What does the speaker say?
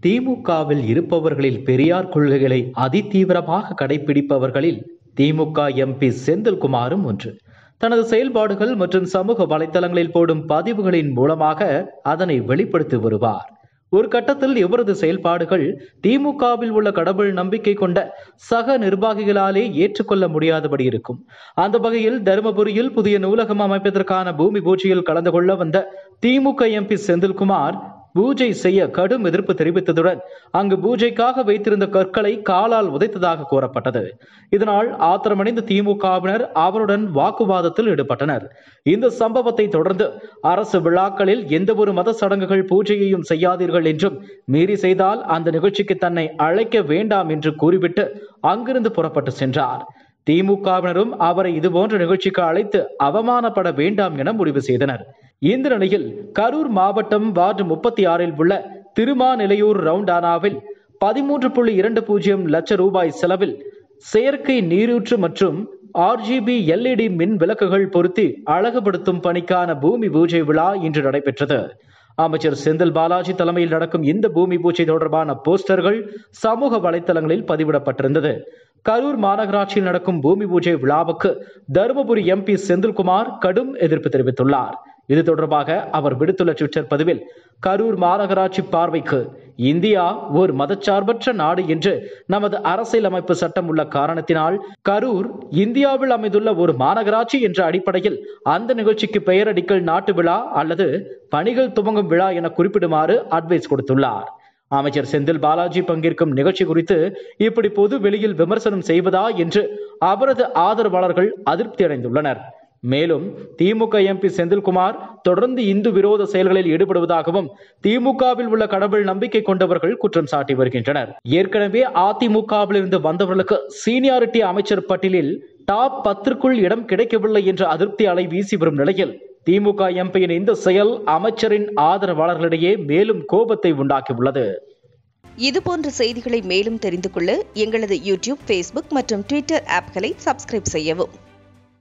திமுகவில் இருப்பவர்களில் பெரியார் கொள்கைகளை அதிதீவிரமாக கடைபிடிப்பவர்களில் திமுக எம்பி செந்தில்குமாரும் ஒன்று தனது செயல்பாடுகள் மற்றும் சமூக வலைத்தளங்களில் போடும் பதிவுகளின் மூலமாக அதனை வெளிப்படுத்தி வருவார் ஒரு கட்டத்தில் இவரது செயல்பாடுகள் திமுகவில் உள்ள கடவுள் நம்பிக்கை கொண்ட சக நிர்வாகிகளாலே ஏற்றுக்கொள்ள முடியாதபடி இருக்கும் அந்த வகையில் தருமபுரியில் புதிய நூலகம் அமைப்பதற்கான பூமி பூஜையில் கலந்து கொள்ள வந்த திமுக எம்பி செந்தில்குமார் பூஜை செய்ய கடும் எதிர்ப்பு தெரிவித்ததுடன் அங்கு பூஜைக்காக வைத்திருந்த கற்களை காலால் உதைத்ததாக கூறப்பட்டது இதனால் ஆத்திரமடைந்த திமுகவினர் அவருடன் வாக்குவாதத்தில் ஈடுபட்டனர் இந்த சம்பவத்தை தொடர்ந்து அரசு விழாக்களில் எந்த ஒரு மத சடங்குகள் பூஜையையும் செய்யாதீர்கள் என்றும் மீறி செய்தால் அந்த நிகழ்ச்சிக்கு தன்னை அழைக்க வேண்டாம் என்று கூறிவிட்டு அங்கிருந்து புறப்பட்டு சென்றார் திமுகவினரும் அவரை இதுபோன்ற நிகழ்ச்சிக்கு அழைத்து அவமானப்பட வேண்டாம் என முடிவு செய்தனர் இந்த நிலையில் கரூர் மாவட்டம் வார்டு முப்பத்தி ஆறில் உள்ள திருமாநிலையூர் ரவுண்டானாவில் பதிமூன்று புள்ளி இரண்டு பூஜ்ஜியம் லட்ச ரூபாய் செலவில் செயற்கை நீரூற்று மற்றும் ஆர்ஜிபி எல்இடி மின் விளக்குகள் பொருத்தி அழகுபடுத்தும் பணிக்கான பூமி பூஜை விழா இன்று நடைபெற்றது அமைச்சர் செந்தில் பாலாஜி தலைமையில் நடக்கும் இந்த பூமி பூஜை தொடர்பான போஸ்டர்கள் சமூக வலைத்தளங்களில் பதிவிடப்பட்டிருந்தது கரூர் மாநகராட்சியில் நடக்கும் பூமி பூஜை விழாவுக்கு தருமபுரி எம்பி செந்தில்குமார் கடும் எதிர்ப்பு தெரிவித்துள்ளார் இது தொடர்பாக அவர் விடுத்துள்ள ட்விட்டர் பதிவில் கரூர் மாநகராட்சி பார்வைக்கு இந்தியா ஒரு மதச்சார்பற்ற நாடு என்று நமது அரசியலமைப்பு சட்டம் உள்ள காரணத்தினால் கரூர் இந்தியாவில் அமைந்துள்ள ஒரு மாநகராட்சி என்ற அடிப்படையில் அந்த நிகழ்ச்சிக்கு பெயரடிக்கல் நாட்டு விழா அல்லது பணிகள் துவங்கும் விழா என குறிப்பிடுமாறு அட்வைஸ் கொடுத்துள்ளார் அமைச்சர் செந்தில் பாலாஜி பங்கேற்கும் நிகழ்ச்சி குறித்து இப்படி பொது வெளியில் விமர்சனம் செய்வதா என்று அவரது ஆதரவாளர்கள் அதிருப்தி அடைந்துள்ளனர் மேலும் திமுக எம்பி செந்தில்குமார் தொடர்ந்து இந்து விரோத செயல்களில் ஈடுபடுவதாகவும் திமுகவில் உள்ள கடவுள் நம்பிக்கை கொண்டவர்கள் குற்றம் சாட்டி வருகின்றனர் ஏற்கனவே அதிமுகவில் இருந்து வந்தவர்களுக்கு சீனியாரிட்டி அமைச்சர் பட்டியலில் டாப் பத்திற்குள் இடம் கிடைக்கவில்லை என்ற அதிருப்தி அலை வீசி வரும் நிலையில் திமுக எம்பியின் இந்த செயல் அமைச்சரின் ஆதரவாளர்களிடையே மேலும் கோபத்தை உண்டாக்கியுள்ளது இதுபோன்ற செய்திகளை மேலும் தெரிந்து கொள்ள எங்களது யூடியூப் ஃபேஸ்புக் மற்றும் ட்விட்டர் ஆப்களை சப்ஸ்கிரைப் செய்யவும்